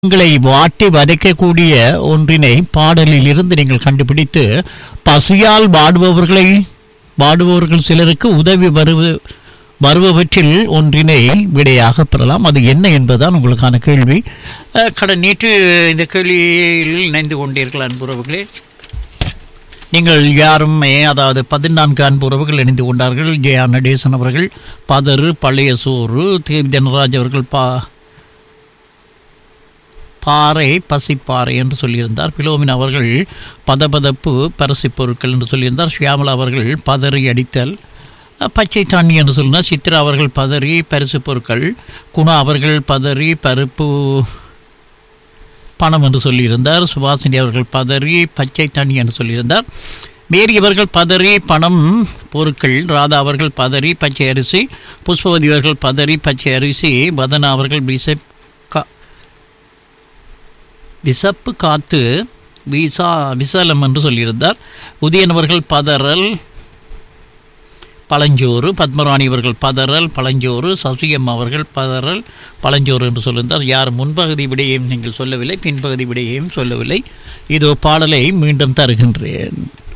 உங்களை வாட்டி வதைக்கக்கூடிய ஒன்றினை பாடலில் இருந்து நீங்கள் கண்டுபிடித்து பசியால் வாடுபவர்களை வாடுபவர்கள் சிலருக்கு உதவி வருவ வருபவற்றில் ஒன்றினை விடையாக பெறலாம் அது என்ன என்பதுதான் உங்களுக்கான கேள்வி அஹ், கடன் நேற்று இந்த கேள்வியில் இணைந்து கொண்டீர்கள் அன்புறவுகளே நீங்கள் யாருமே அதாவது பதினான்கு அன்புறவுகள் இணைந்து கொண்டார்கள் ஜே ஆர் நடேசன் அவர்கள் பதறு பழைய சோறு தேவி தனராஜ் அவர்கள் பா பாறை பசிப்பாறை என்று சொல்லியிருந்தார் பிலோமின் அவர்கள் பதபதப்பு பரிசு பொருட்கள் என்று சொல்லியிருந்தார் ஷியாமலா அவர்கள் பதறி அடித்தல் அஹ், பச்சை தண்ணி என்று சொல்லினார் சித்ரா அவர்கள் பதறி பரிசு பொருட்கள் குணா அவர்கள் பதறி பருப்பு பணம் என்று சொல்லியிருந்தார் சுபாசினி அவர்கள் பதறி பச்சை தண்ணி என்று சொல்லியிருந்தார் மேரி அவர்கள் பதறி பணம் பொருட்கள் ராதா அவர்கள் பதறி பச்சை அரிசி புஷ்பவதி அவர்கள் பதறி பச்சை அரிசி வதனா அவர்கள் பிசப் கா விசப்பு காத்து விசா விசாலம் என்று சொல்லியிருந்தார் உதயன் அவர்கள் பதறல் பழஞ்சோறு பத்மராணி அவர்கள் பதறல் பழஞ்சோறு சசியம் அவர்கள் பதறல் பழஞ்சோறு என்று சொல்லியிருந்தார் யார் முன்பகுதி விடையையும் நீங்கள் சொல்லவில்லை பின்பகுதி விடையையும் சொல்லவில்லை இதோ பாடலை மீண்டும் தருகின்றேன்